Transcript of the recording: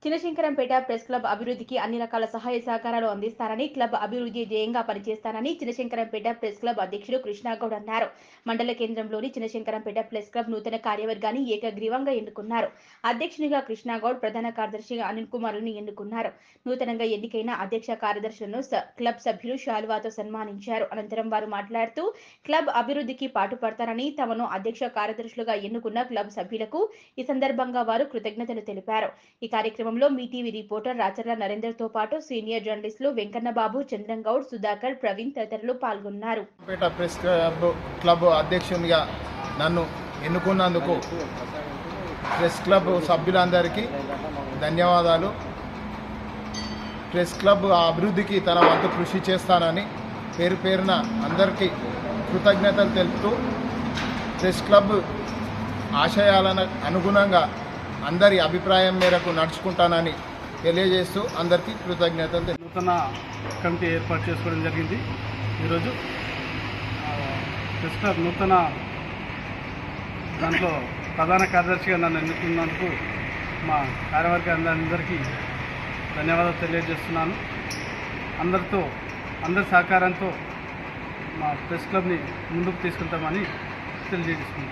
Chinashankarampet press club అభివృద్ధికి అన్ని రకాల సహాయ సహకారాలు అందిస్తారని క్లబ్ అభివృద్ధి ధ్యేయంగా పనిచేస్తానని చినశంకరంపేట ప్రెస్ క్లబ్ అధ్యక్షుడు కృష్ణాగౌడ్ అన్నారు మండల కేంద్రంలోని చినశంకరంపేట ప్రెస్ క్లబ్ నూతన కార్యవర్గాన్ని ఏకగ్రీవంగా ఎన్నుకున్నారు అధ్యక్షునిగా కృష్ణాగౌడ్ ప్రధాన కార్యదర్శిగా అనిల్ కుమార్లను ఎన్నుకున్నారు నూతనంగా ఎన్నికైన అధ్యక్ష కార్యదర్శులను స- క్లబ్ సభ్యులు శాలువాతో సన్మానించారు అనంతరం వారు మాట్లాడుతూ క్లబ్ అభివృద్ధికి పాటుపడతారని తమను అధ్యక్ష కార్యదర్శులుగా ఎన్నుకున్న క్లబ్ సభ్యులకు ఈ సందర్భంగా వారు కృతజ్ఞతలు తెలిపారు ఈ కార్యక్రమంలో మీ టీవీ రిపోర్టర్ రాచర్ల నరేందర్ తో పాటు సీనియర్ జర్నలిస్టులు వెంకన్నబాబు చంద్రంగౌడ్ సుధాకర్ ప్రవీణ్ తదితరులు పాల్గొన్నారు పేట ప్రెస్ క్లబ్ క్లబ్ అధ్యక్షునిగా నన్ను ఎన్నుకున్నందుకు ప్రెస్ క్లబ్ సభ్యులందరికీ ధన్యవాదాలు ప్రెస్ క్లబ్ అభివృద్ధికి తన వంతు కృషి చేస్తానని పేరు పేరున అందరికీ కృతజ్ఞతలు తెలుపుతూ ప్రెస్ క్లబ్ ఆశయాలను అనుగుణంగా అందరి అభిప్రాయం మేరకు నడుచుకుంటానని తెలియజేస్తూ అందరికీ కృతజ్ఞతలు తెలుపు నూతన కమిటీ ఏర్పాటు చేసుకోవడం జరిగింది ఈరోజు ఆ, ప్రెస్ క్లబ్ నూతన దాంట్లో ప్రధాన కార్యదర్శిగా నన్ను ఎన్నుకున్నందుకు మా కార్యవర్గ అందరికీ ధన్యవాదాలు తెలియజేస్తున్నాను అందరితో అందరి సహకారంతో మా ప్రెస్ క్లబ్ని ముందుకు తీసుకెళ్తామని తెలియజేస్తున్నాను